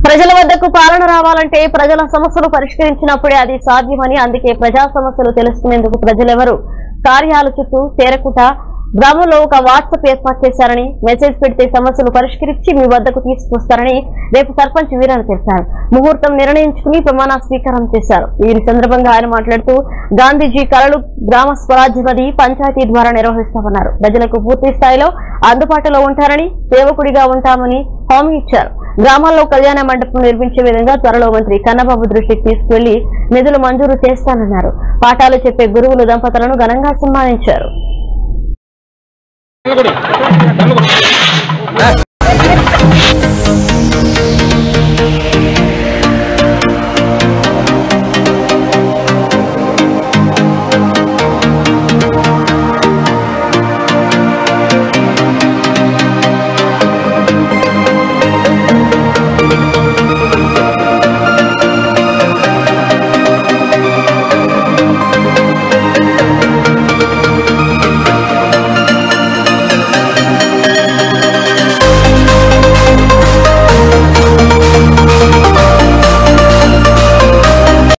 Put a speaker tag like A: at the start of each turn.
A: ప్రజల వద్దకు పాలన రావాలంటే ప్రజల సమస్యలు పరిష్కరించినప్పుడే అది సాధ్యమని అందుకే ప్రజా సమస్యలు తెలుసుకునేందుకు ప్రజలెవరూ కార్యాల చుట్టూ చేరకుండా గ్రామంలో ఒక వాట్సాప్ ఏర్పాటు చేశారని మెసేజ్ పెడితే సమస్యలు పరిష్కరించి మీ వద్దకు తీసుకొస్తారని రేపు సర్పంచ్ వీరన్ తెలిపారు ముహూర్తం నిర్ణయించుకుని ప్రమాణ స్వీకారం చేశారు ఈ సందర్భంగా ఆయన మాట్లాడుతూ గాంధీజీ కళలు గ్రామ స్వరాజ్యమది పంచాయతీ ద్వారా నిర్వహిస్తామన్నారు ప్రజలకు పూర్తి స్థాయిలో అందుబాటులో ఉంటారని సేవకుడిగా ఉంటామని హామీ ఇచ్చారు గ్రామాల్లో కళ్యాణ మండపం నిర్మించే విధంగా త్వరలో మంత్రి కన్నబాబు దృష్టికి తీసుకువెళ్లి నిధులు మంజూరు చేస్తానన్నారు పాఠాలు చెప్పే గురువులు దంపతులను ఘనంగా సన్మానించారు